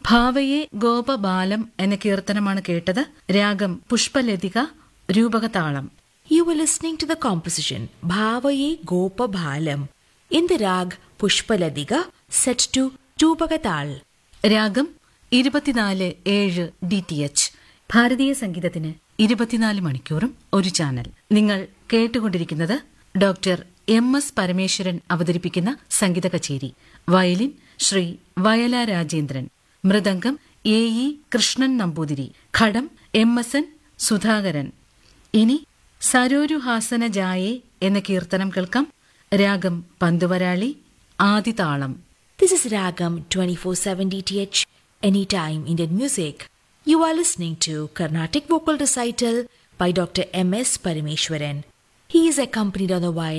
ഭാവയെ ഗോപബാലം എന്ന കീർത്തനമാണ് കേട്ടത് രാഗം പുഷ്പലതിക രൂപകതാളം You were listening to the composition Bhavaye Gopa Bhalam in the rag Pushpaladika set to Tubagatal. രാഗം ഇരുപത്തിനാല് ഏഴ് ഡി ടി എച്ച് ഭാരതീയ സംഗീതത്തിന് ഇരുപത്തിനാല് മണിക്കൂറും ഒരു ചാനൽ നിങ്ങൾ കേട്ടുകൊണ്ടിരിക്കുന്നത് ഡോക്ടർ എം എസ് പരമേശ്വരൻ അവതരിപ്പിക്കുന്ന സംഗീത കച്ചേരി violin Sri Vayala Rajendran mridangam A E Krishnan Namboothiri ghatam M S N Sudhakaran ഇനി സരോരുഹാസന ജായേ എന്ന കീർത്തനം കേൾക്കാം രാഗം Pantuvarali ആദിതാളം This is Ragam 24/7 DTH Anytime Indian Music. You are listening to Carnatic Vocal Recital by Dr. M.S. Parameshwaran. He is accompanied on the violin